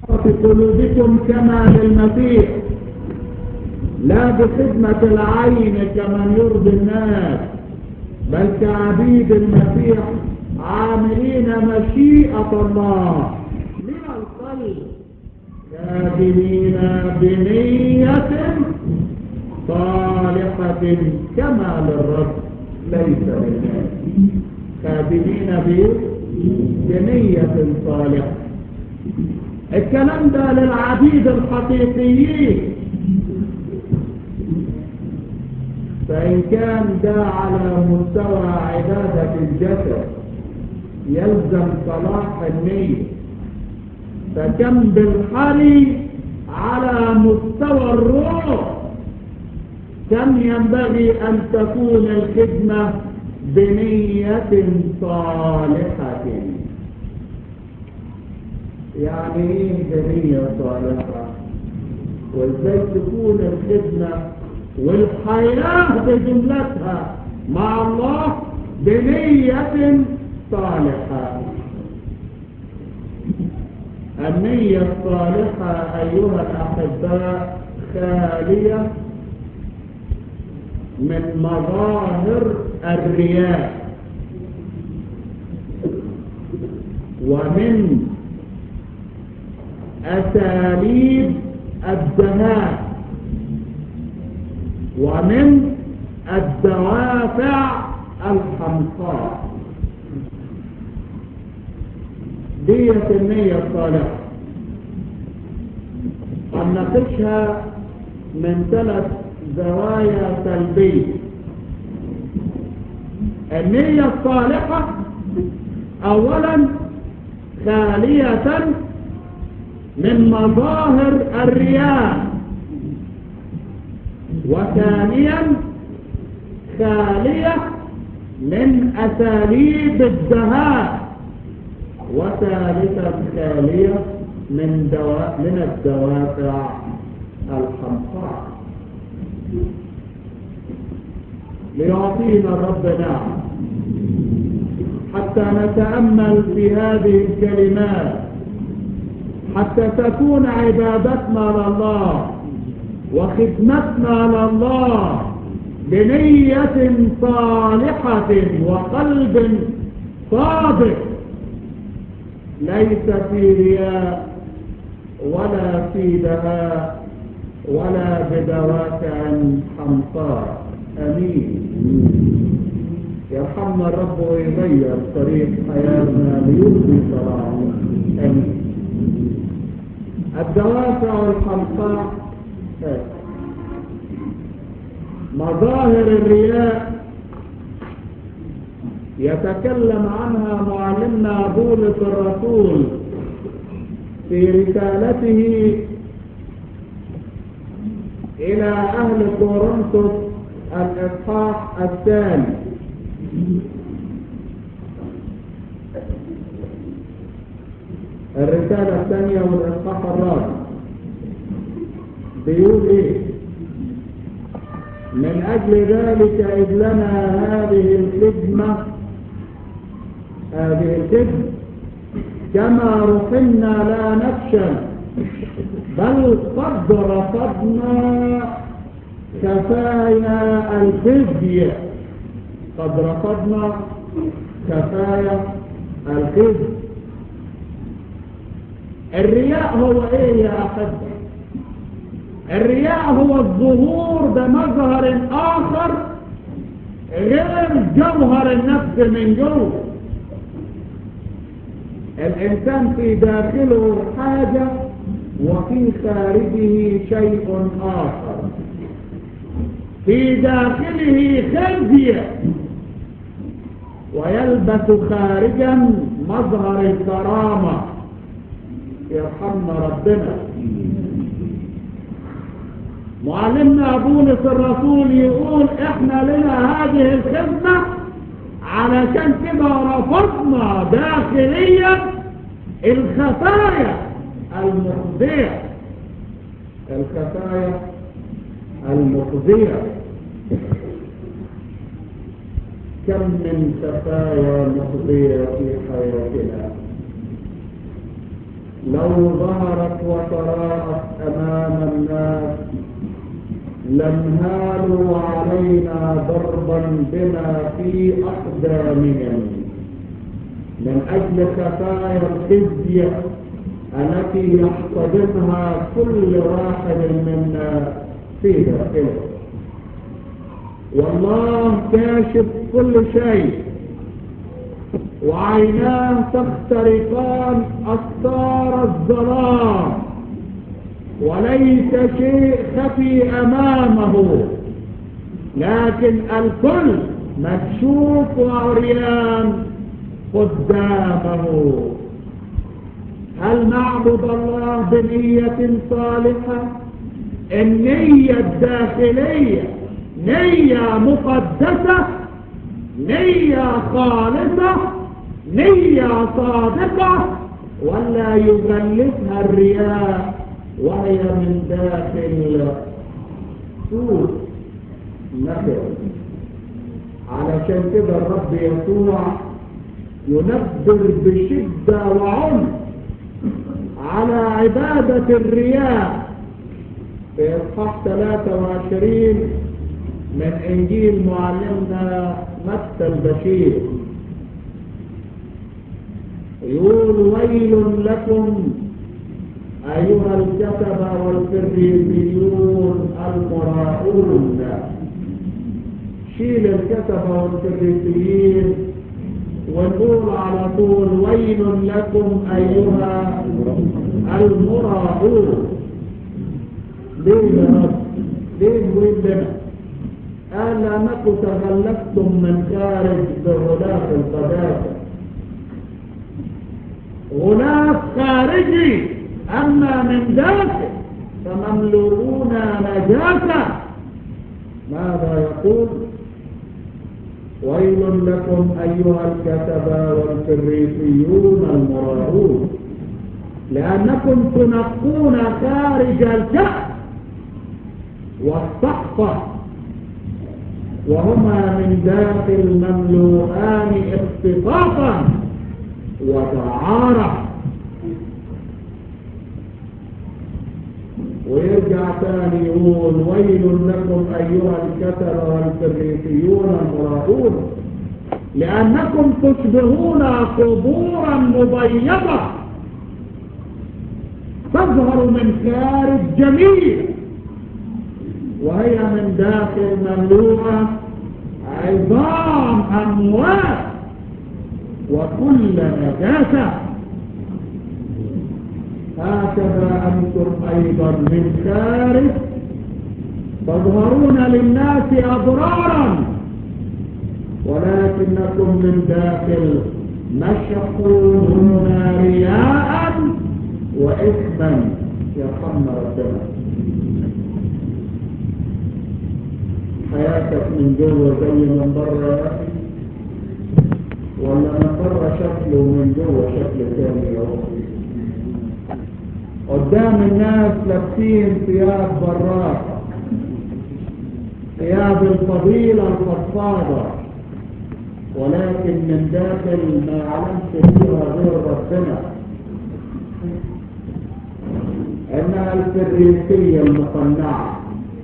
في قلوبكم كما للمسيح لا بخدمة العين كمن يرضي الناس بل كعبيد المسيح عاملين مشيئة الله من القلب كاذبين بنية صالحة كما للرب ليس للناس كاذبين بنية صالحة الكلام ده للعبيد الحقيقيين فإن كان ده على مستوى عبادة الجسد يلزم صلاح النية فكم بالحري على مستوى الروح كم ينبغي أن تكون الخدمة بنية صالحة يعني ايه بنية صالحة وازاي تكون الخدمة والحياة بجملتها مع الله بنية صالحة النية الصالحة أيها الأحباء خالية من مظاهر الرياء ومن أساليب الدهاء ومن الدوافع الحمقاء دية النية الصالحة هنناقشها من ثلاث زوايا سلبية النية الصالحة أولا خالية من مظاهر الرياء وثانيا خالية من أساليب الدهاء وثالثا خالية من, دوا... من الدوافع الحمقاء ليعطينا الرب نعم حتى نتأمل في هذه الكلمات حتى تكون عبادتنا لله وخدمتنا لله بنية صالحة وقلب صادق ليس في رياء ولا في دهاء ولا بدوافع حمقاء امين يرحمنا الرب ويغير طريق حياتنا ليرضي صلاحه امين الدوافع الحمقاء مظاهر الرياء يتكلم عنها معلمنا بولس الرسول في رسالته إلى أهل كورنثوس الإصحاح الثاني الرسالة الثانية والإصحاح الرابع بيقول إيه من أجل ذلك إذ لنا هذه الخدمة هذه الخدمة كما رحمنا لا نفشل بل قد رفضنا كفايا الخزي قد رفضنا كفايا الخزي الرياء هو ايه يا احبه الرياء هو الظهور بمظهر اخر غير جوهر النفس من جوه الانسان في داخله حاجة وفي خارجه شيء اخر في داخله خزي ويلبس خارجا مظهر الكرامة يرحمنا ربنا معلمنا بولس الرسول يقول احنا لنا هذه الخدمة علشان كده رفضنا داخليا الخفايا المخزية الخفايا المخزية كم من خفايا مخزية في حياتنا لو ظهرت وتراءت أمام الناس لانهالوا علينا ضربا بما في أقدامهم من أجل خفايا الخزي التي يحتضنها كل واحد منا في داخله والله كاشف كل شيء وعيناه تخترقان أستار الظلام وليس شيء خفي أمامه لكن الكل مكشوف وعريان قدامه هل نعبد الله بنية صالحة النية الداخلية نية مقدسة نية خالصة نية صادقة ولا يغلفها الرياء وهي من داخل سوء نفر علشان كده الرب يسوع ينبر بشدة وعنف على عبادة الرياء في إصحاح 23 من إنجيل معلمنا متى البشير يقول ويل لكم أيها الكتبة والفريسيون المراؤون شيل الكتبة والفريسيين ونقول على طول ويل لكم أيها المراؤون ليه يا رب ليه وين لنا قال لأنكم تغلفتم من خارج بغلاف القداسة غلاف خارجي أما من داخل فمملؤون نجاسة ماذا يقول ويل لكم أيها الكتبة والفريسيون المراؤون لأنكم تنقون خارج الكأس والصحفة وهما من داخل مملوءان اختطافا ودعارة ويرجع ثاني يقول ويل لكم أيها الكتب والفريسيون المراؤون لأنكم تشبهون قبورا مبيضة تظهر من خارج جميل وهي من داخل مملوءة عظام أموات وكل نجاسة هكذا أنتم أيضا من خارج تظهرون للناس أضرارا ولكنكم من داخل مشحونون رياء وإثما يرحمنا ربنا حياتك من جوه زي من بره يا أخي ولا من بره شكله ومن جوه شكل ثاني يا أخي قدام الناس لابسين ثياب براقة ثياب الفضيلة الفضفاضة ولكن من داخل ما يعلمش فيها غير ربنا انها الفريسية المقنعة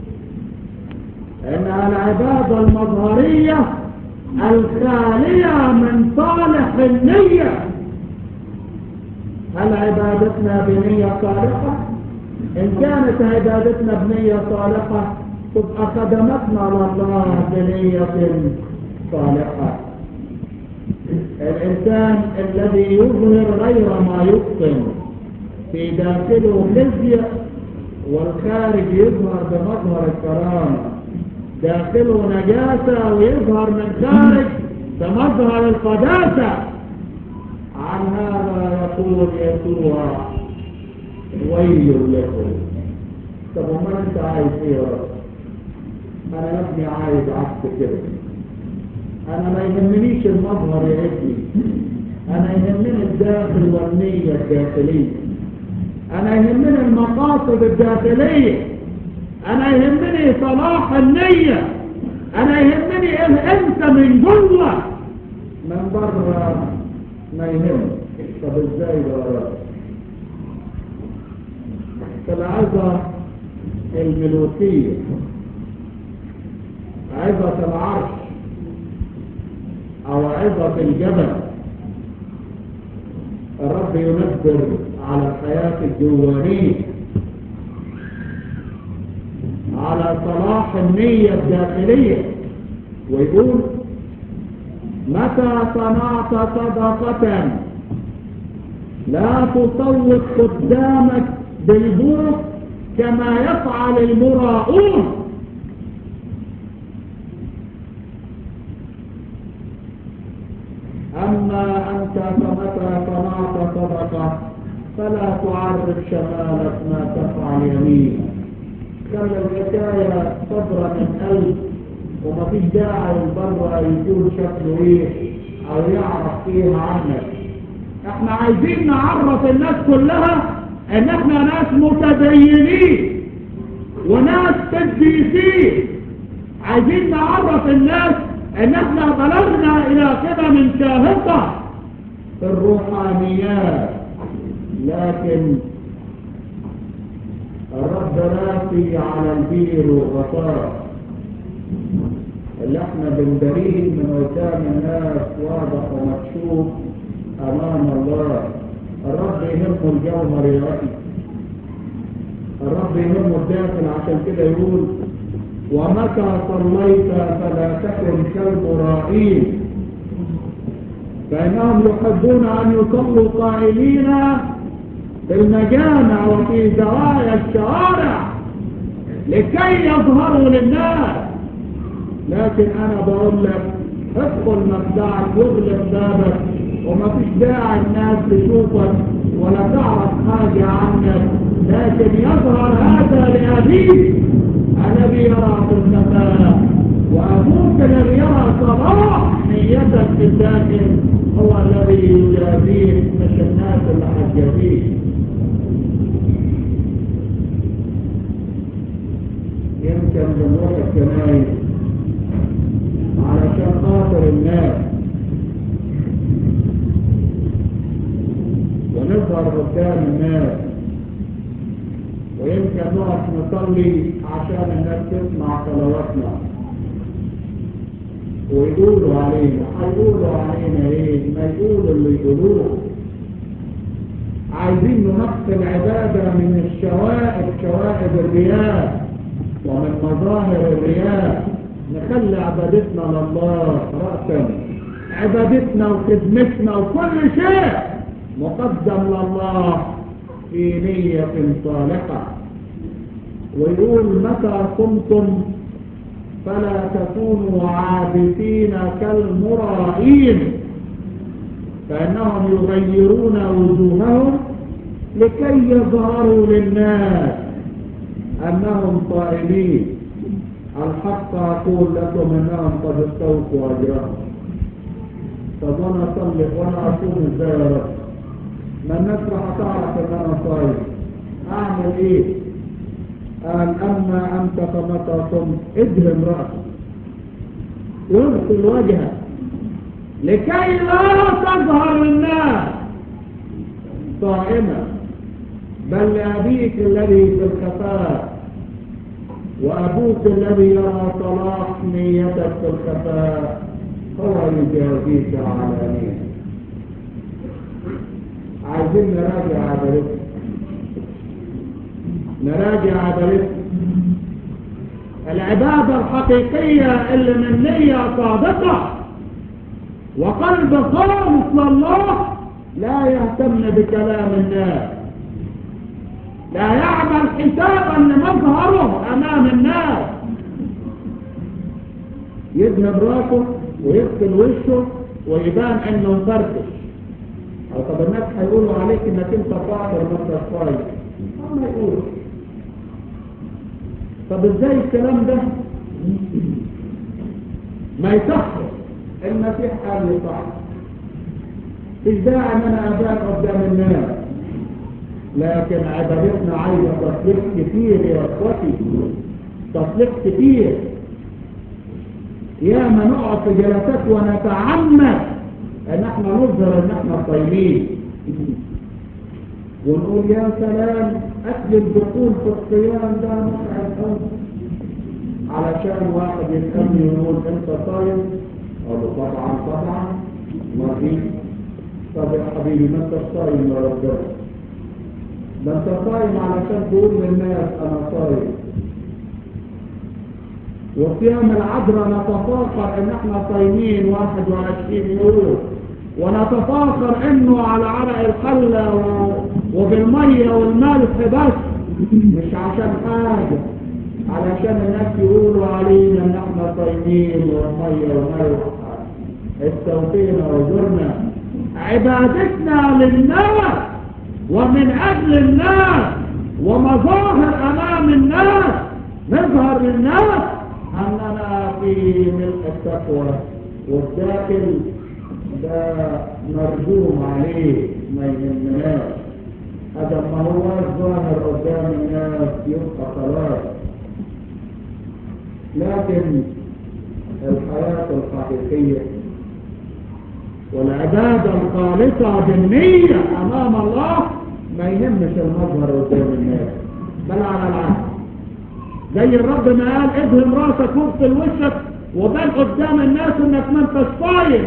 انها العبادة المظهرية الخالية من صالح النية هل عبادتنا بنية صالحة ان كانت عبادتنا بنية صالحة تبقى خدمتنا لله بنية صالحة الانسان الذي يظهر غير ما يبطن في داخله خزي والخارج يظهر بمظهر الكرامة داخله نجاسة ويظهر من خارج بمظهر القداسة عن هذا يقول يسوع ويل لكم طب امال انت عايز ايه يا رب انا يا ابني عايز عكس كده انا ما يهمنيش المظهر يا ابني انا يهمني الداخل والنية الداخلية انا يهمني المقاصد الداخلية انا يهمني صلاح النية انا يهمني انت من جوه من بره ما يهم طب ازاي ده يا رب العظة الملوكية عظة العرش أو عظة الجبل الرب ينبر على الحياة الجوانية على صلاح النية الداخلية ويقول متى صنعت صدقة لا تصوت قدامك بالبوق كما يفعل المراؤون أما أنت فمتى صنعت صدقة فلا تعرف شمالك ما تفعل يمينك خلى الحكاية صبرا من قلب وما فيش داعي بره يكون شكله ايه او يعرف ايه عنك احنا عايزين نعرف الناس كلها ان احنا ناس متدينين وناس قديسين عايزين نعرف الناس ان احنا بلغنا الى قمم شاهقة في الروحانيات لكن الرب راسي على البير والغطاء اللي احنا بندريه من قدام الناس واضح ومكشوف امام الله الرب يهمه الجوهر يا اخي الرب يهمه الداخل عشان كده يقول ومتى صليت فلا تكن كالمرائين فانهم يحبون ان يصلوا قائلين في المجامع وفي زوايا الشوارع لكي يظهروا للناس لكن انا بقول لك ادخل مخدعك واغلق بابك وما فيش داعي الناس تشوفك ولا تعرف حاجة عنك لكن يظهر هذا لأبيك الذي يرى في الخفاء وأبوك الذي يرى صلاح نيتك في الداخل هو الذي يجازيك مش الناس اللي هتجازيك يمكن بنروح الكنايس علشان خاطر الناس ونظهر قدام الناس ويمكن نقف نصلي عشان الناس تسمع صلواتنا ويقولوا علينا هيقولوا علينا ايه ما يقولوا اللي يقولوه عايزين ننقي العبادة من الشوائب شوائب الرياء ومن مظاهر الرياء نخلي عبادتنا لله رأسا عبادتنا وخدمتنا وكل شيء مقدم لله في نية صالحة ويقول متى قمتم فلا تكونوا عابثين كالمرائين فإنهم يغيرون وجوههم لكي يظهروا للناس أنهم صائمين الحق أقول لكم أنهم قد استوفوا أجرهم طب وأنا أصلي وأنا أصوم إزاي يا رب؟ ما الناس راح تعرف إن أنا صايم أعمل إيه؟ قال أما أنت فمتى صمت ادهن رأسك واغسل وجهك لكي لا تظهر للناس صائما بل لأبيك الذي في الخفاء وأبوك الذي يرى صلاح نيتك في الخفاء هو يجازيك علانية عايزين نراجع عبادتنا نراجع عبادتنا العبادة الحقيقية اللي من نية صادقة وقلب خالص لله لا يهتم بكلام الناس لا يعمل حسابا لمظهره امام الناس يذهب راسه ويغسل وشه ويبان انه مفركش او طب الناس هيقولوا عليك انك انت فاطر ما انت صايم ما يقولوا طب ازاي الكلام ده ما يصحش المسيح قال يصح مش داعي ان انا ابان قدام الناس لكن عبادتنا عايزه تصليح كتير يا اخوتي تصليح كتير يا ما نقعد في جلسات ونتعمد ان احنا نظهر ان احنا صايمين ونقول يا سلام أكل الدخول في الصيام ده متعب قوي علشان واحد يسألني ويقول أنت صايم؟ أقول له طبعا طبعا ما في طب يا حبيبي ما أنت صايم يا ربنا ده أنت صايم علشان تقول للناس أنا صايم وصيام العذراء نتفاخر ان احنا صايمين 21 يوم ونتفاخر انه على عرق الخلة و... وبالمية والملح بس مش عشان حاجة علشان الناس يقولوا علينا ان احنا صايمين والمية والملح استوفينا وزرنا عبادتنا للناس ومن اجل الناس ومظاهر امام الناس نظهر للناس أننا في ملء التقوى والداخل ده مرجوم عليه ما يهمناش هذا ما هو ظاهر قدام الناس يبقى خلاص لكن الحياة الحقيقية والعبادة الخالصة بالنية أمام الله ما يهمش المظهر قدام الناس بل على العكس زي الرب ما قال ادهم راسك واغسل وشك وبان قدام الناس انك ما انتش صايم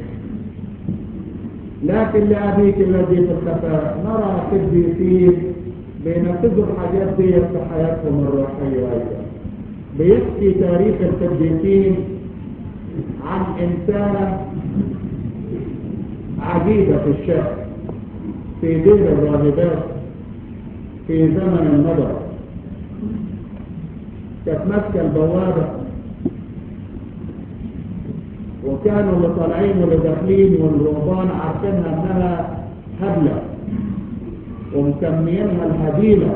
لكن لابيك الذي في الخفاء نرى قديسين بينفذوا الحاجات دي في حياتهم الروحيه ايضا بيحكي تاريخ القديسين عن انسانه عجيبه في الشعر في دير الراهبات في زمن النظر كانت ماسكه البوابه وكانوا اللي طالعين واللي داخلين والرهبان عارفينها انها هبله ومسميينها الهبيله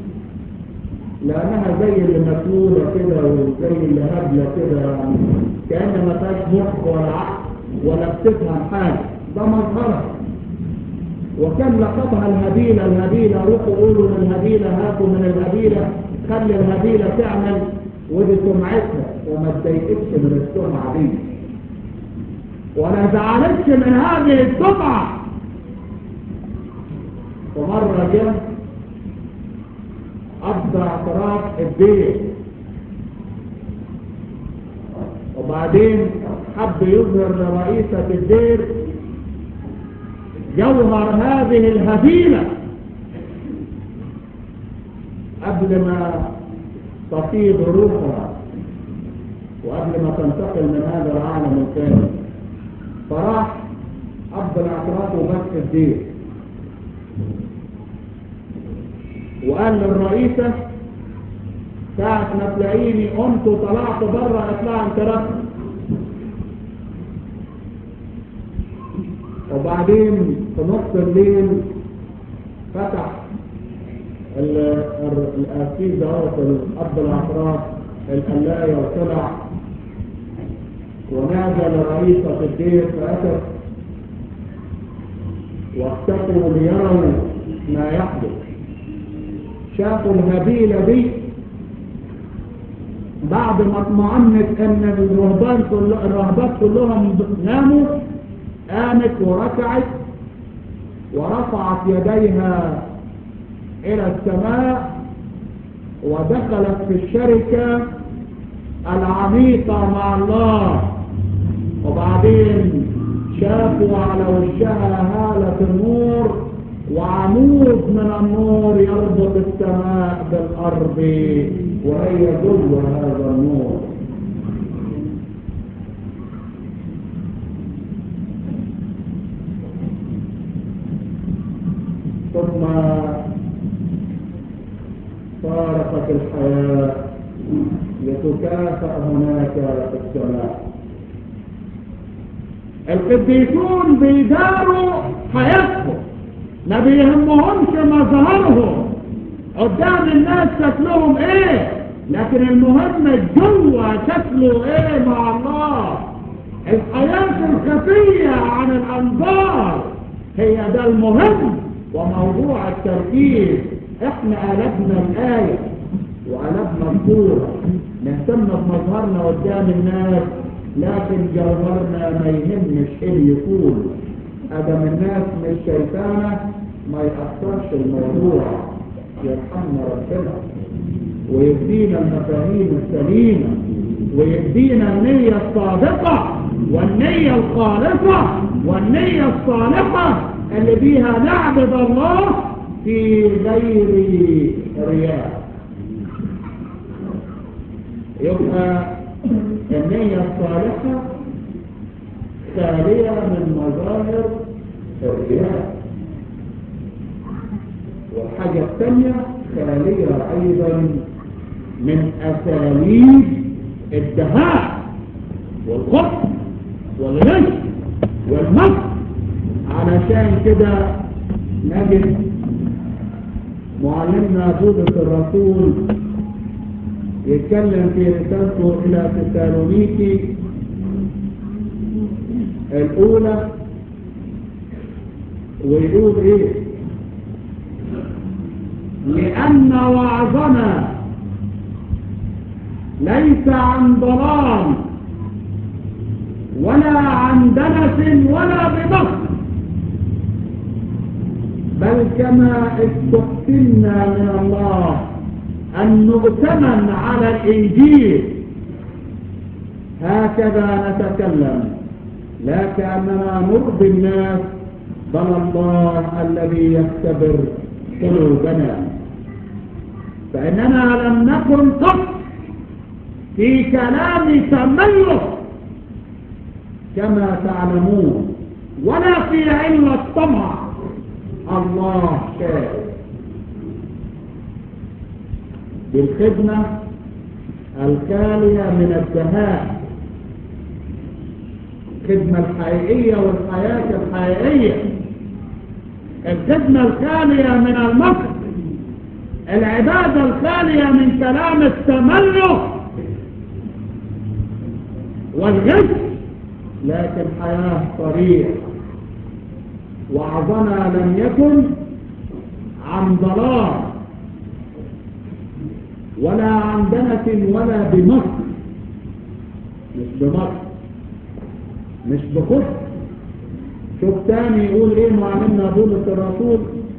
لانها زي اللي مسلوله كده وزي اللي هبله كده يعني كان ما فيهاش مخ ولا عقل ولا بتفهم حاجه ده مظهرها وكان لقبها الهبيله الهبيله روحوا قولوا للهبيله هاتوا من الهبيله خلي الهبيلة تعمل ودي سمعتها وما تضايقتش من السمعة دي ولا زعلتش من هذه السمعة ومرة جه أبدى اعتراف الدين وبعدين حب يظهر لرئيسة الدير جوهر هذه الهبيلة قبل ما تفيض روحها وقبل ما تنتقل من هذا العالم الثاني فراح أفضل اعتراف وبس الدين وقال للرئيسة ساعة ما تلاقيني قمت وطلعت بره اطلع انت رفض وبعدين في نص الليل فتح الأسيس دوت الأب الأطراف القلاية وطلع ونادى لرئيسة الدير فأتت واختفوا ليروا ما يحدث شافوا الهبيلة دي بعد ما اطمأنت ان الرهبان كل الرهبات كلهم ناموا قامت وركعت ورفعت يديها الى السماء ودخلت في الشركة العميقة مع الله وبعدين شافوا على وشها هالة النور وعمود من النور يربط السماء بالأرض وهي جوه هذا النور ثم فارقت الحياة لتكافأ هناك في السماء القديسون بيداروا حياتهم ما بيهمهمش مظهرهم قدام الناس شكلهم ايه لكن المهم جوه شكله ايه مع الله الحياة الخفية عن الانظار هي ده المهم وموضوع التركيز احنا قلبنا الآية وقلبنا الصورة نهتم بمظهرنا قدام الناس لكن جوهرنا ما يهمش ايه يكون ادم الناس مش شايفانا ما يأثرش الموضوع يرحمنا ربنا ويدينا المفاهيم السليمة ويدينا النية الصادقة والنية الخالصة والنية الصالحة اللي بيها نعبد الله في غير رياء يبقى النية الصالحة خالية من مظاهر الرياء والحاجة الثانية خالية أيضا من أساليب الدهاء والخط والغش والمكر علشان كده نجد معلمنا بولس الرسول يتكلم في رسالته إلى تسالونيكي الأولى ويقول إيه لأن وعظنا ليس عن ضلال ولا عن دنس ولا بمصر بل كما استحسنا من الله أن نؤتمن على الإنجيل هكذا نتكلم لا كأننا نرضي الناس بل الله الذي يختبر قلوبنا فإننا لم نكن قط في كلام تملك كما تعلمون ولا في علم الطمع الله شاء بالخدمة الخالية من الدهاء الخدمة الحقيقية والحياة الحقيقية الخدمة الخالية من المكر العبادة الخالية من كلام التملك والغش لكن حياة صريح وعظنا لم يكن عن ضلال ولا عن دنس ولا بمصر مش بمصر مش بخط شوف تاني يقول ايه معلمنا بولس الرسول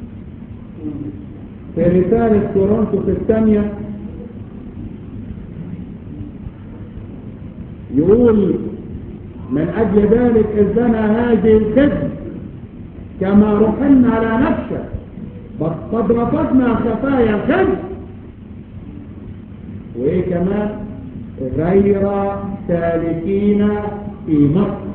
في رسالة كورنثوس الثانية يقول من أجل ذلك إذ لنا هذه الخدمة كما رحلنا على نفسه قد رفضنا خفايا الخدمة وإيه كمان غير سالكين في مصر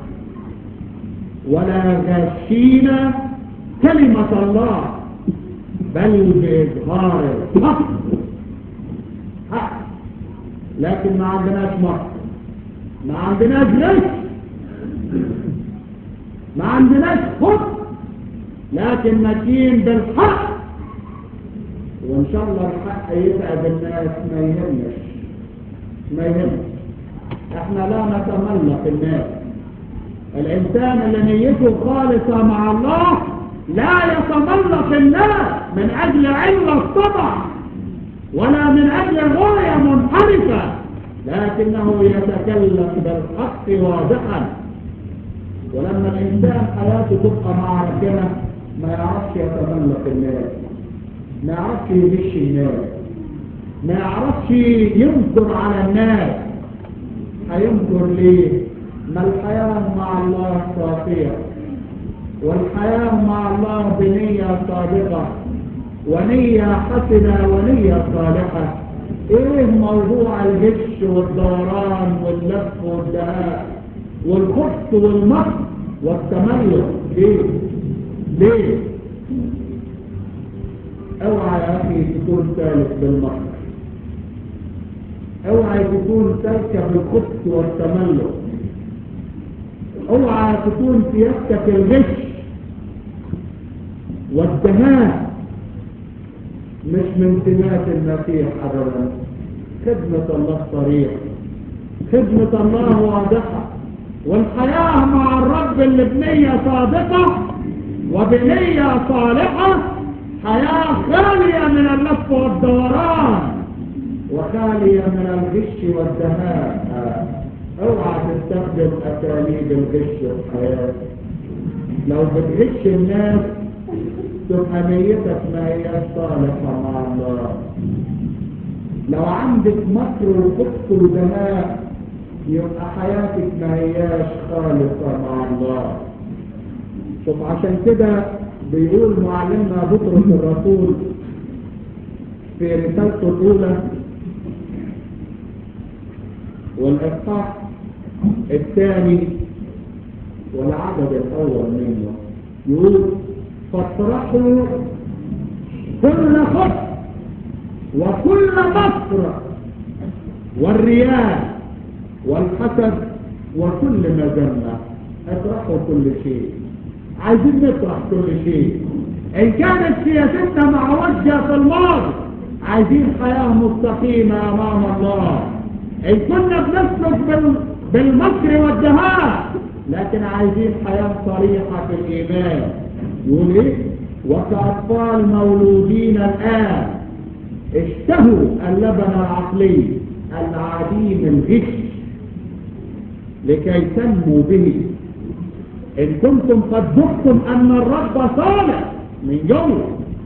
ولا غاشين كلمة الله بل بإظهار الحق حق لكن ما عندناش مصر ما عندناش غش ما عندناش حب لكن ماشيين بالحق وان شاء الله الحق يتعب الناس ما يهمش ما يهمش احنا لا نتملق الناس الانسان اللي نيته خالصة مع الله لا يتملق الناس من اجل علة طبع ولا من اجل غاية منحرفة لكنه يتكلم بالحق واضحا ولما الانسان حياته تبقى مع ربنا ما يعرفش يتملق الناس ما يعرفش يغش الناس ما يعرفش ينكر على الناس هينكر ليه ما الحياة مع الله صافية والحياة مع الله بنية صادقة ونية حسنة ونية صالحة ايه موضوع الغش والدوران واللف والدهاء والخط والمكر والتملق ليه ليه اوعى يا اخي تكون سالك بالمكر اوعى تكون سالكة بالخط والتملق اوعى تكون سيادتك الغش والدهاء مش من سمات المسيح ابدا خدمة الله صريح خدمة الله واضحة والحياة مع الرب اللي بنية صادقة وبنية صالحة حياة خالية من اللف والدوران وخالية من الغش والدهاء اوعى تستخدم اساليب الغش في الحياة لو بتغش الناس تبقى نيتك ما هي صالحة مع الله لو عندك مكر وفقر ودهاء يبقى حياتك ما هياش خالصة مع الله شوف عشان كده بيقول معلمنا بطرس الرسول في رسالته الأولى والإصحاح الثاني والعدد الأول منه يقول فاطرحوا كل خط وكل مكر والرياء والحسد وكل مذمة اطرحوا كل شيء عايزين نطرح كل شيء ان كانت سياستنا مع وجهه في الماضي عايزين حياة مستقيمة امام الله ان كنا بنسلك بال... بالمكر والدهاء لكن عايزين حياة صريحة في الايمان يقول ايه وكأطفال مولودين الان اشتهوا اللبن العقلي العديم الغش لكي تنمو به إن كنتم قد ذقتم أن الرب صالح من جوه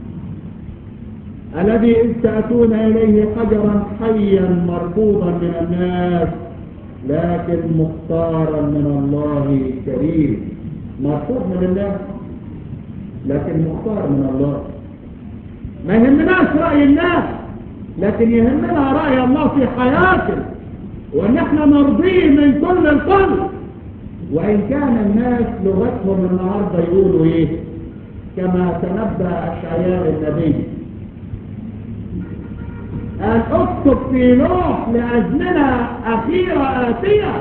الذي إذ تأتون إليه حجرا حيا مرفوضا من الناس لكن مختارا من الله كريم مرفوض من الناس لكن مختار من الله ما يهمناش رأي الناس لكن يهمنا رأي الله في حياتنا وان احنا نرضيه من كل القلب وان كان الناس لغتهم النهارده يقولوا ايه كما تنبأ اشعياء النبي قال اكتب في لوح لازمنه اخيره اتيه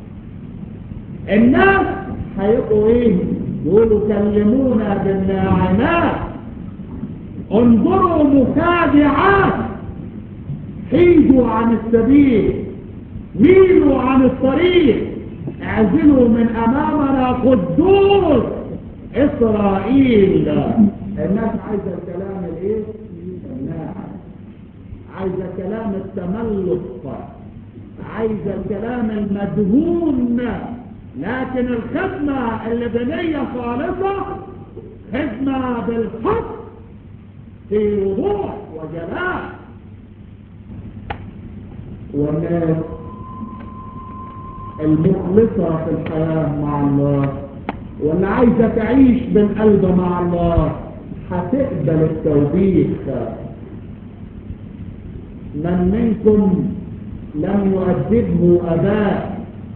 الناس هيبقوا ايه يقولوا كلمونا بالناعمات انظروا مخادعات حيدوا عن السبيل ميلوا عن الطريق اعزلوا من امامنا قدوس اسرائيل الناس عايزه الكلام الايه الناعم عايزه كلام التملق عايزه الكلام المدهون لكن الخدمه اللي بنيه خالصه خدمه بالحق في وضوح وجلال والناس المخلصة في الحياة مع الله واللي عايزة تعيش بالقلب مع الله هتقبل التوبيخ من منكم لم يؤدبه أباه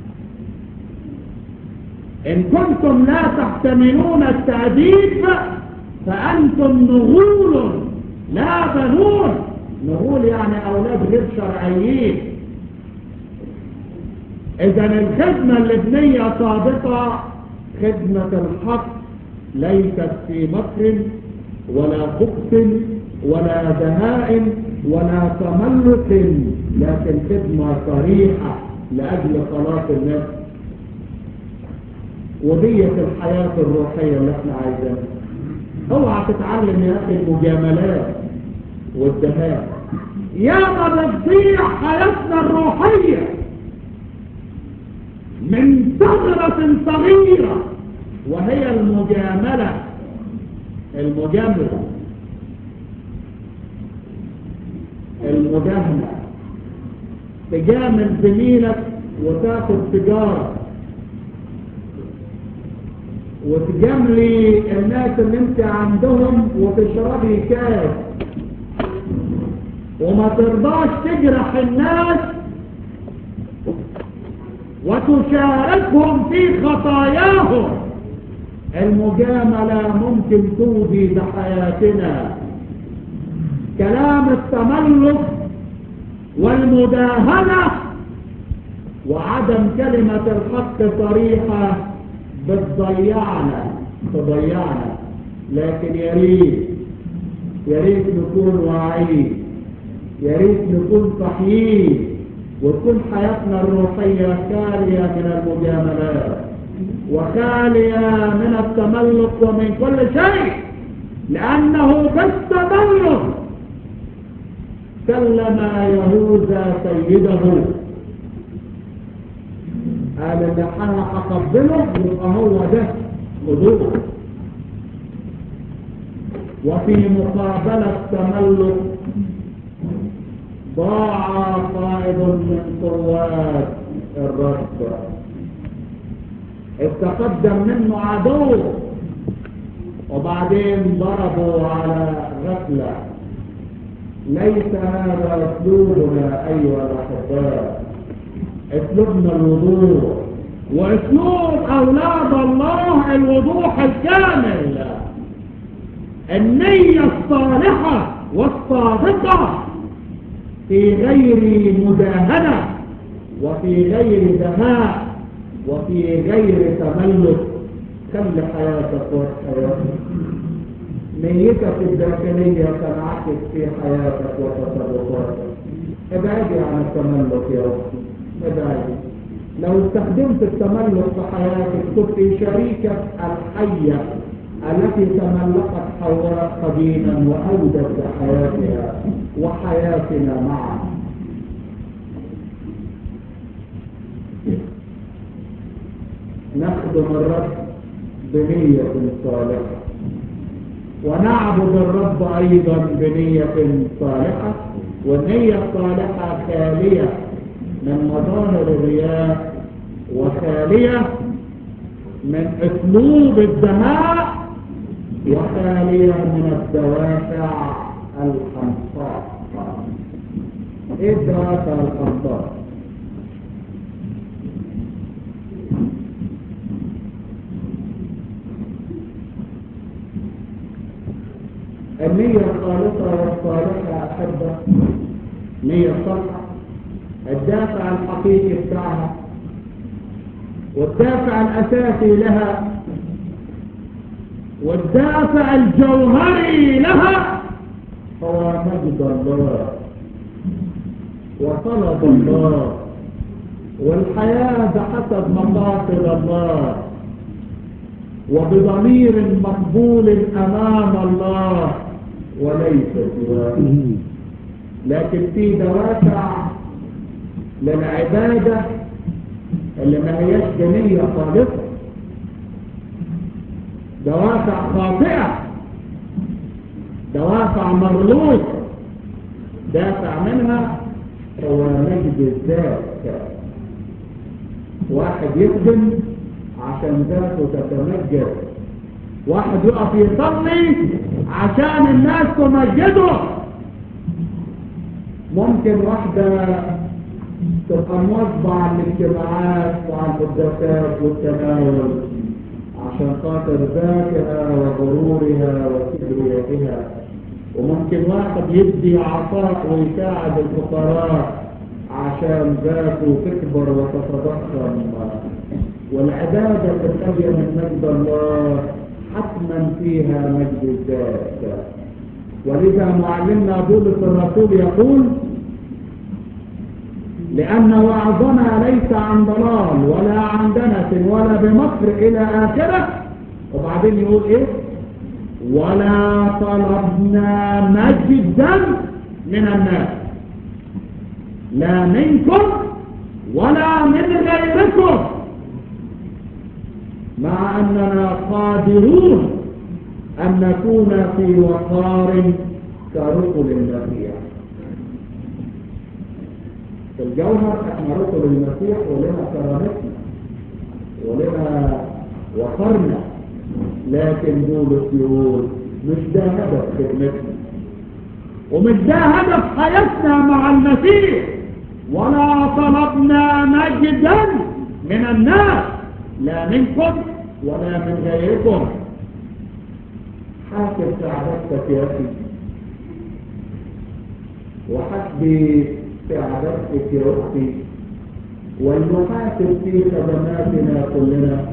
إن كنتم لا تحتملون التأديب فأنتم نغول لا بنون نغول يعني أولاد غير شرعيين إذا الخدمة اللبنية صادقة خدمة الحق ليست في مكر ولا خبث ولا دهاء ولا تملق لكن خدمة صريحة لأجل خلاص النفس ودية الحياة الروحية اللي احنا عايزينها اوعى تتعلم يا اخي المجاملات والدهاء يا ما بتضيع حياتنا الروحية من ثغرة صغيرة وهي المجاملة المجاملة المجاملة تجامل زميلك وتاخد تجارة وتجاملي الناس اللي انت عندهم وتشربي كاس وما ترضاش تجرح الناس وتشاركهم في خطاياهم المجاملة ممكن تودي بحياتنا كلام التملق والمداهنة وعدم كلمة الحق صريحة بتضيعنا تضيعنا لكن يا ريت يا ريت نكون واعيين يا ريت نكون صحيين وتكون حياتنا الروحية خالية من المجاملات وخالية من التملق ومن كل شيء لأنه بالتملق كلم يهوذا سيده قال اللي انا هقبله يبقى هو ده خدوه وفي مقابلة تملك ضاع قائد من قوات الرب استقدم منه عدو وبعدين ضربوا على غفلة ليس هذا اسلوبنا ايها الاحباء اسلوبنا الوضوح واسلوب اولاد الله الوضوح الكامل النية الصالحة والصادقة في غير مداهنة وفي غير دهاء وفي غير تملك خلي حياتك وحياتك نيتك الداخلية تنعكس في حياتك وتصرفاتك ابعدي عن التملك يا اختي ابعدي لو استخدمت التملك في حياتك تبقي شريكة الحية التي تملكت حواء قديما وأودت بحياتها وحياتنا معا نخدم الرب بنية صالحة ونعبد الرب أيضا بنية صالحة والنية الصالحة خالية من مظاهر الرياء وخالية من اسلوب الدماء وخالية من الدوافع الخمساء ايه الدوافع الخمساء النية الخالصة والصالحة أحبة نية صالحة الدافع الحقيقي بتاعها والدافع الأساسي لها والدافع الجوهري لها هو مجد الله وطلب الله والحياة بحسب مقاصد الله وبضمير مقبول أمام الله وليس سواه لكن في دوافع للعبادة اللي ما هيش جنية خالصة دوافع خاطئة دوافع مغلوطة دافع منها هو مجد الذات واحد يخدم عشان ذاته تتمجد واحد يقف يصلي عشان الناس تمجده ممكن واحدة تبقى موظفة على الاجتماعات وعلى القداسات والتناول عشان خاطر ذاتها وغرورها وكبريائها وممكن واحد يدي عطاء ويساعد الفقراء عشان ذاته تكبر وتتضخم والعبادة اللي من مجد الله حتما فيها مجد الذات ولذا معلمنا بولس الرسول يقول لأن وعظنا ليس عن ضلال ولا عن دنس ولا بمكر إلى آخرة وبعدين يقول إيه ولا طلبنا مجدا من الناس لا منكم ولا من غيركم مع أننا قادرون أن نكون في وقار كرسل المسيح في الجوهر احنا رسل المسيح ولنا كرامتنا ولنا وقرنا لكن بولس يقول مش ده هدف خدمتنا ومش ده هدف حياتنا مع المسيح ولا طلبنا مجدا من الناس لا منكم ولا من غيركم حاسب سعادتك يا أخي وحسبي سعادتك يا أختي ولنحاسب في خدماتنا كلنا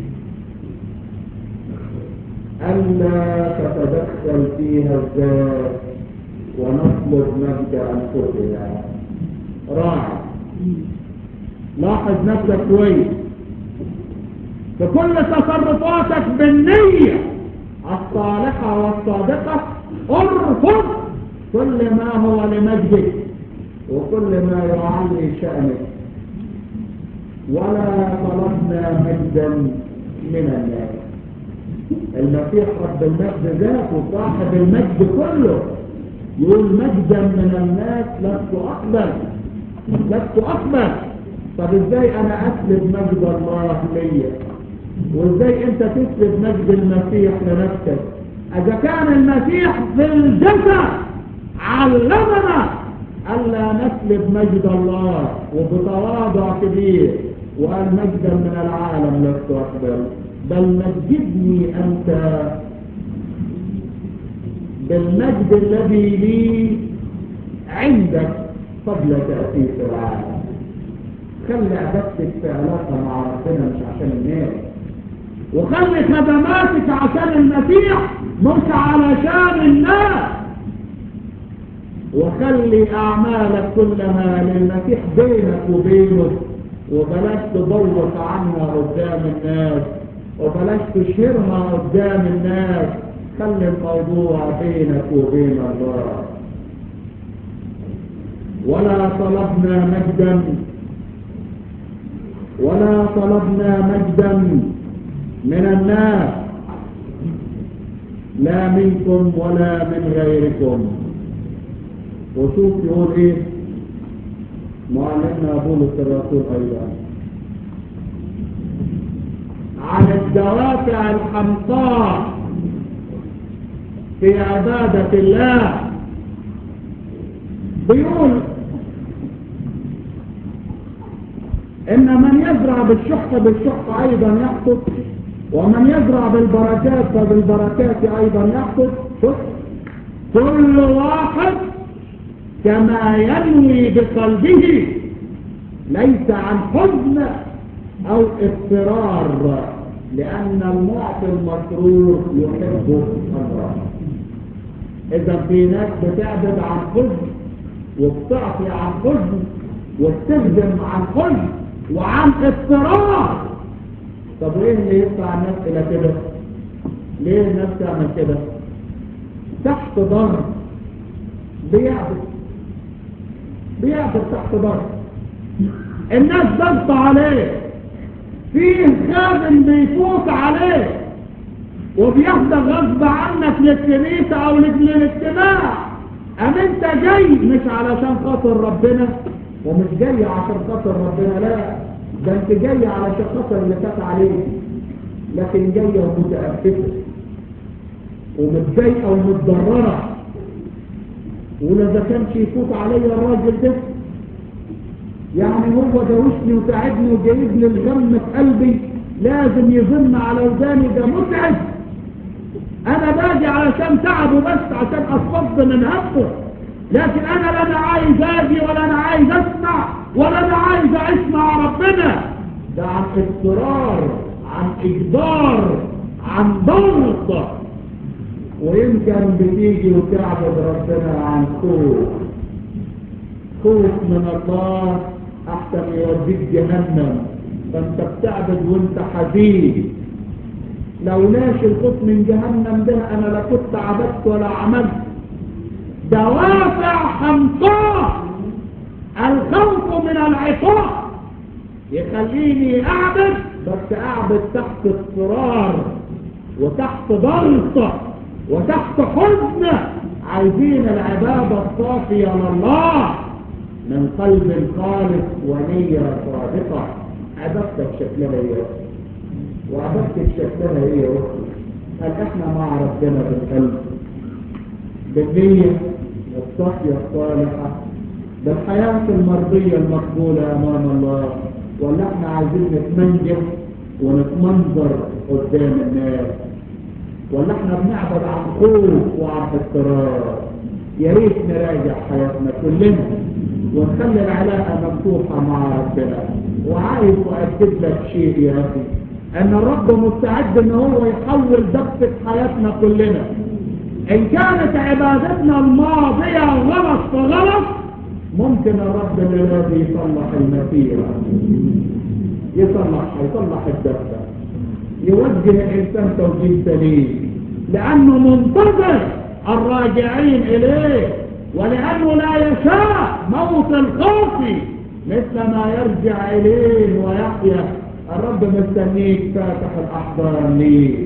ألا تتدخل فيها الذات ونطلب مجد أنفسنا راعي لاحظ نفسك كويس بكل تصرفاتك بالنية الصالحة والصادقة ارفض كل ما هو لمجدك وكل ما يعلي شأنك ولا طلبنا مجدا من الناس المسيح رب المجد ذاته صاحب المجد كله يقول مجدا من الناس لست أقبل لست أقبل طب ازاي انا اسلب مجد الله ليا وازاي انت تسلب مجد المسيح لنفسك اذا كان المسيح في الجسد علمنا الا نسلب مجد الله وبتواضع كبير وقال مجدا من العالم لست اقبل بل مجدني انت بالمجد الذي لي عندك قبل تأسيس العالم خلي عبادتك في علاقة مع ربنا مش عشان الناس وخلي خدماتك عشان المسيح مش علشان الناس وخلي أعمالك كلها للمسيح بينك وبينه وبلاش تضوط عنها قدام الناس وبلاش تشهرها قدام الناس خلي الموضوع بينك وبين الله ولا طلبنا مجدا ولا طلبنا مجدا من الناس لا منكم ولا من غيركم وشوف يقول ايه معلمنا بولس الرسول ايضا عن الدوافع الحمقاء في عبادة الله بيقول ان من يزرع بالشح بالشح ايضا يحصد ومن يزرع بالبركات فبالبركات ايضا يحصد كل واحد كما ينوي بقلبه ليس عن حزن او اضطرار لان المعطي المسرور يحب الله اذا في ناس بتعبد عن حزن وبتعطي عن حزن وبتخدم عن حزن وعن اضطرار طب وايه اللي يدفع الناس الى كده ليه الناس تعمل كده تحت ضغط بيعبد بيعبد تحت ضغط الناس ضغط عليه فيه خادم بيفوت عليه وبياخدك غصب عنك للكنيسة او للاجتماع ام انت جاي مش علشان خاطر ربنا ومش جاي عشان خاطر ربنا لا ده انت جاي علشان خاطر اللي فات عليك لكن جاية ومتأسفة ومتضايقة ومتضررة ولا ده كانش يفوت عليا الراجل ده يعني هو دوشني وتعبني وجايب لي الغم في قلبي لازم يظن على وداني ده متعب انا باجي علشان تعبه بس عشان اصفض من همه لكن انا لا انا عايز اجي ولا انا عايز اسمع ولا انا عايز اعيش مع ربنا ده عن اضطرار عن اجبار عن ضغط ويمكن بتيجي وتعبد ربنا عن خوف خوف من الله احسن يوديك جهنم فانت بتعبد وانت حزين لو لاش الخوف من جهنم ده انا لا كنت عبدت ولا عملت دوافع حمقاء الخوف من العقاب يخليني اعبد بس اعبد تحت اضطرار وتحت ضغط وتحت حزن عايزين العبادة الصافية لله من قلب خالص ونية صادقة عبادتك شكلها ايه وعبادتك شكلها ايه يا اختي هل احنا مع ربنا بالقلب بالنية والصافية الصالحة بالحياة المرضية المقبولة أمام الله ولا احنا عايزين نتمنجر ونتمنظر قدام الناس ولا احنا بنعبد عن خوف وعن اضطرار يا ريت نراجع حياتنا كلنا ونخلي العلاقة مفتوحة مع ربنا وعايز أؤكد لك شيء يا أخي أن الرب مستعد أن هو يحول دقة حياتنا كلنا إن كانت عبادتنا الماضية غلط فغلط ممكن الرب الذي يصلح المسيرة يصلح يصلح الدفة يوجه الإنسان توجيه سليم لأنه منتظر الراجعين إليه ولأنه لا يشاء موت الخوف مثل ما يرجع إليه ويحيا الرب مستنيك فاتح الأحضان ليه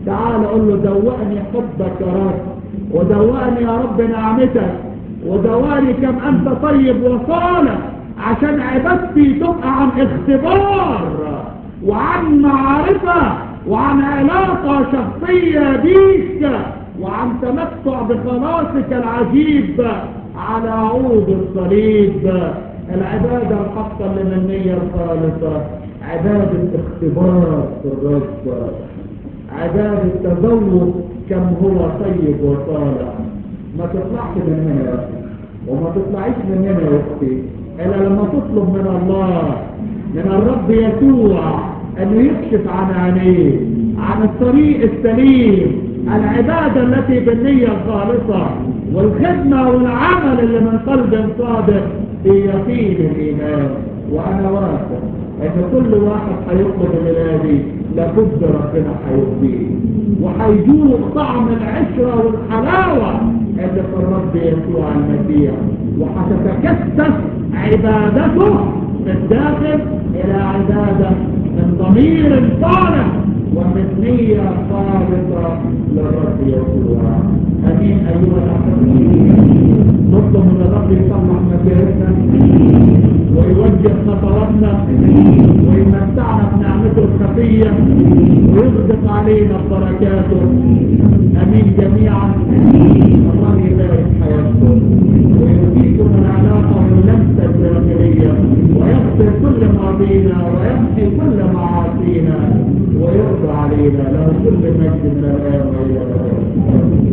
تعال قول له دوقني حبك يا رب ودوقني يا رب نعمتك ودوقني كم انت طيب وصالح عشان عبادتي تبقى عن اختبار وعن معرفة وعن علاقة شخصية بيك وعن تمتع بخلاصك العجيب على عود الصليب العبادة الحقة اللي من النية الخالصة عبادة اختبار في الرب عبادة تذوق كم هو طيب وصالح ما تطلعش من هنا يا أخي وما تطلعيش من هنا يا أختي إلا لما تطلب من الله من الرب يسوع أنه يكشف عن عينيه عن الطريق السليم العبادة التي بالنية الخالصة والخدمة والعمل اللي من قلب صادق في يقين الإيمان وأنا واثق ان كل واحد هيطلب الميلادي لابد ربنا هيرضيه وهيجوق طعم العشرة والحلاوة اللي في الرب يسوع المسيح وهتتكثف عبادته في الداخل الى عبادة من ضمير صالح ومن نية خالصة للرب يسوع امين ايها الاخوة نطلب من الرب يصلح مسيرتنا ويوجه خطراتنا ويمتعنا بنعمته الخفية ويصدق علينا ببركاته امين جميعا الله يبارك حياتكم ويهديكم العلاقة واللمسة الداخلية ويغفر كل ماضينا ويمحي كل معاصينا ويرضى علينا له كل مجد من الآن وإلى الأبد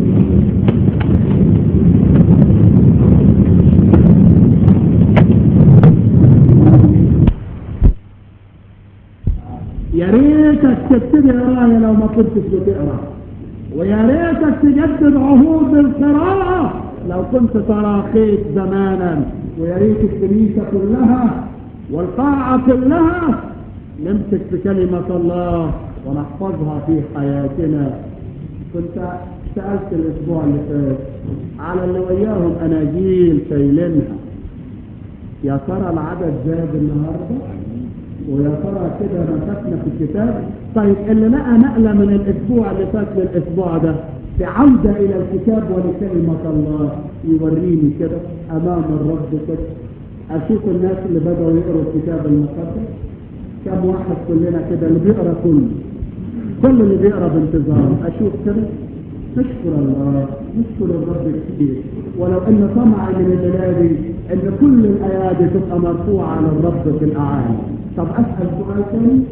يا ريتك تبتدي قرايه لو ما كنتش بتقرا ويا ريتك تجدد عهود القراءه لو كنت تراخيت زمانا ويا ريت الكنيسه كلها والقاعه كلها نمسك في كلمه الله ونحفظها في حياتنا كنت سالت الاسبوع اللي فات على اللي وياهم اناجيل شايلينها يا ترى العدد زاد النهارده ويا ترى كده مسكنا في الكتاب طيب اللي لقى نقلة من الاسبوع اللي فات للاسبوع ده بعودة الى الكتاب ولكلمة الله يوريني كده امام الرب كده اشوف الناس اللي بدأوا يقروا الكتاب المقدس كم واحد كلنا كده اللي بيقرا كله كل اللي بيقرا بانتظام اشوف كده نشكر الله نشكر الرب كتير ولو ان طمعي من البلاد ان كل الايادي تبقى مرفوعه على الرب في الاعالي طب اسال سؤال ثاني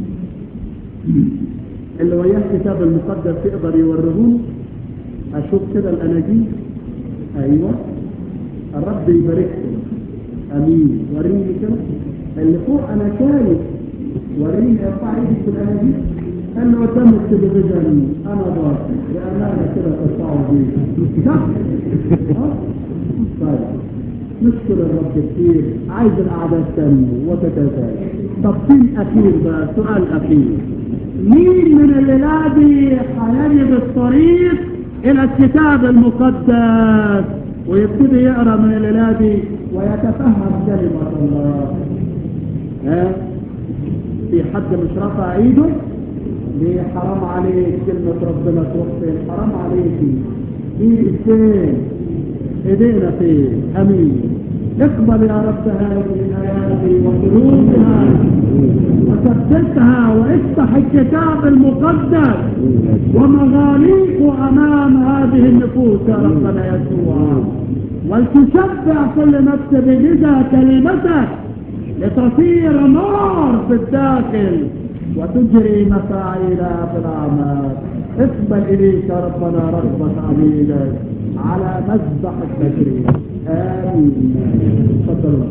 اللي وياه الكتاب المقدس يقدر يوريهوني اشوف كده الاناجيل ايوه الرب يبارككم امين وريني كده اللي فوق انا شايف وريني ارفع ايدك في الاناجيل اللي قدام التلفزيون انا باطل لامانه كده ترفعوا بيه صح؟ طيب نشكر الرب كتير عايز الاعداد تنمو وتتزايد طب فين اخير بقى سؤال اخير مين من الليلة دي هيجد الطريق الى الكتاب المقدس ويبتدي يقرا من الليلة دي ويتفهم كلمة الله ها في حد مش رافع ايده ليه حرام عليك كلمة ربنا تروح فين حرام عليكي ايدك فين ايدينا فين امين اقبل يا رب هذه الايادي وقلوبها وثبتها وافتح الكتاب المقدس ومغاليق امام هذه النفوس يا ربنا يسوع ولتشبع كل نفس بجزى كلمتك لتصير نار في الداخل وتجري مفاعيلها في الاعمال اقبل اليك يا ربنا رغبة عبيدك على مذبح التشريع امين تفضلوا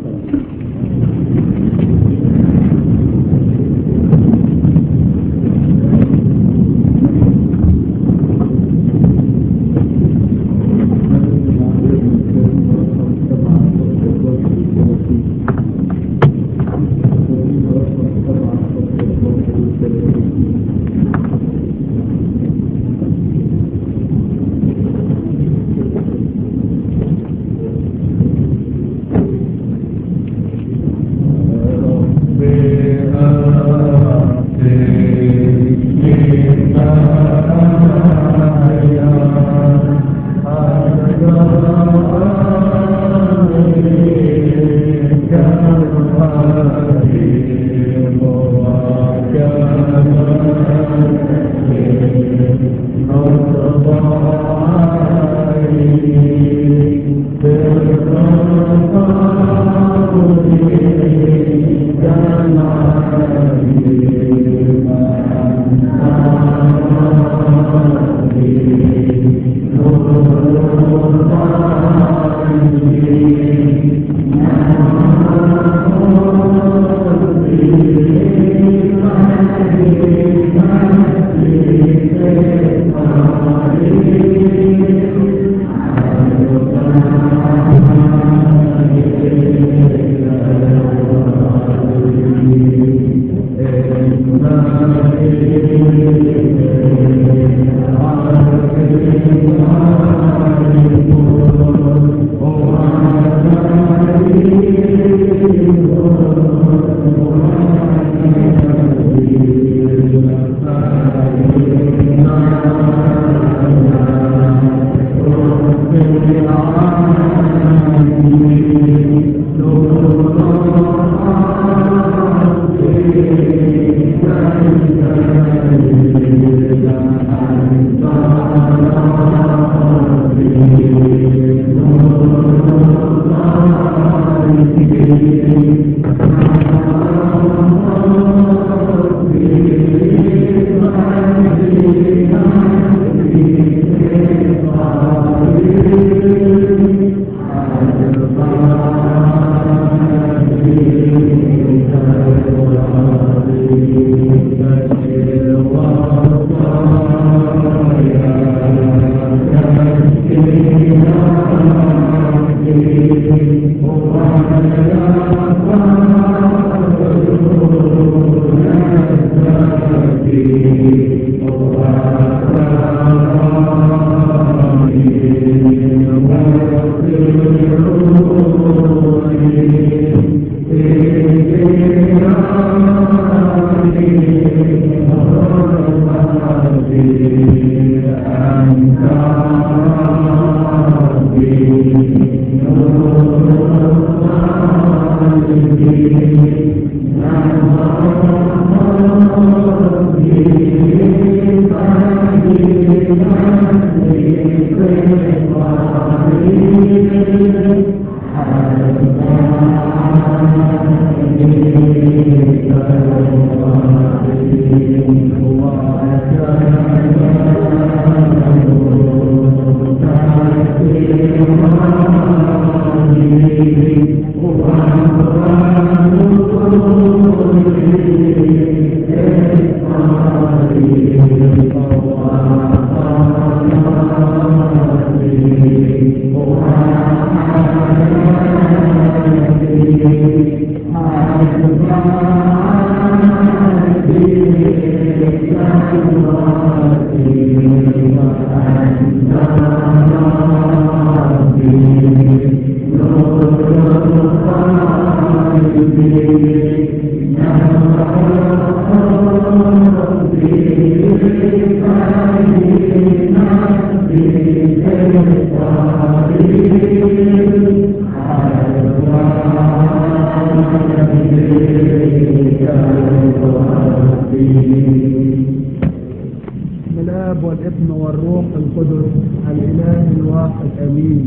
الاب والابن والروح القدس الاله الواحد امين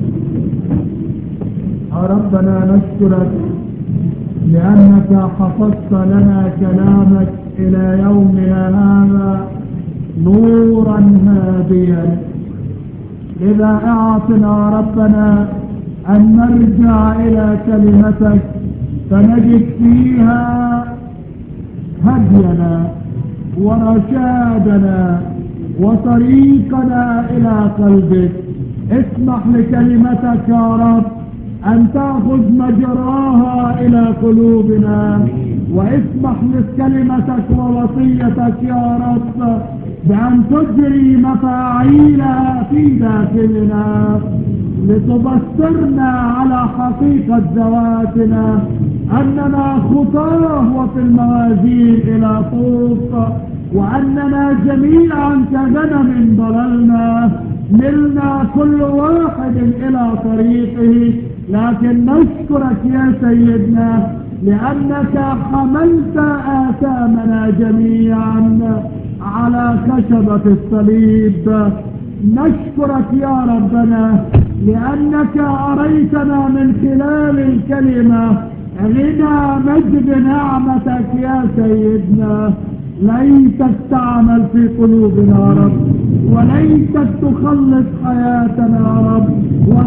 يا ربنا نشكرك لانك حفظت لنا كلامك الى يومنا هذا نورا هاديا لذا اعطنا ربنا ان نرجع الى كلمتك فنجد فيها هدينا ورشادنا وطريقنا الى قلبك اسمح لكلمتك يا رب ان تاخذ مجراها الى قلوبنا واسمح لكلمتك ووصيتك يا رب بان تجري مفاعيلها في داخلنا لتبصرنا على حقيقة ذواتنا أننا خطاه وفي الموازين إلى فوق وأننا جميعا كغنم ضللنا ملنا كل واحد إلى طريقه لكن نشكرك يا سيدنا لأنك حملت آثامنا جميعا على خشبة الصليب نشكرك يا ربنا لأنك أريتنا من خلال الكلمة غنى مجد نعمتك يا سيدنا ليتك تعمل في قلوبنا يا رب وليتك تخلص حياتنا يا رب وليتك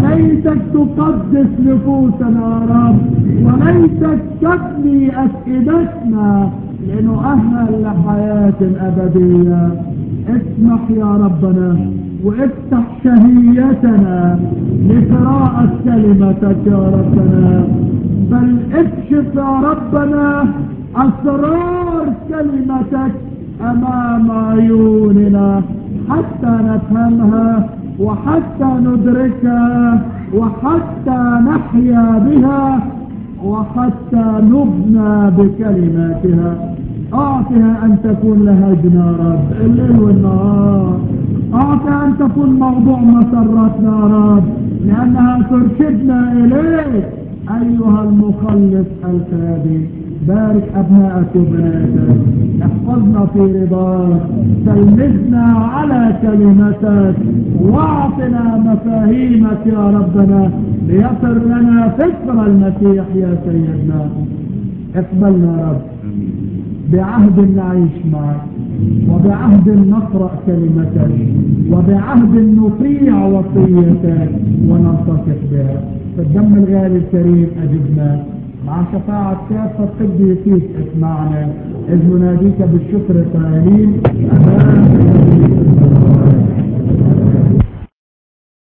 وليتك تقدس نفوسنا يا رب وليتك تبني أفئدتنا لنؤهل لحياة أبدية اسمح يا ربنا وافتح شهيتنا لقراءة كلمتك يا ربنا بل اكشف يا ربنا أسرار كلمتك أمام عيوننا حتى نفهمها وحتى ندركها وحتى نحيا بها وحتى نبنى بكلماتها اعطها ان تكون لهجنا يا رب الليل والنهار اعطها ان تكون موضوع مسرتنا يا رب لانها ترشدنا اليك ايها المخلص الفادي بارك ابنائك وبناتك احفظنا في رضاك تلمذنا على كلمتك واعطنا مفاهيمك يا ربنا ليصل لنا فكر المسيح يا سيدنا اقبلنا يا رب بعهد نعيش معك وبعهد نقرأ كلمتك وبعهد نطيع وصيتك وننتصف بها فالدم الغالي الكريم أجبنا مع شفاعة كافة قديسيك اسمعنا إذ نناديك بالشكر قائلين أمام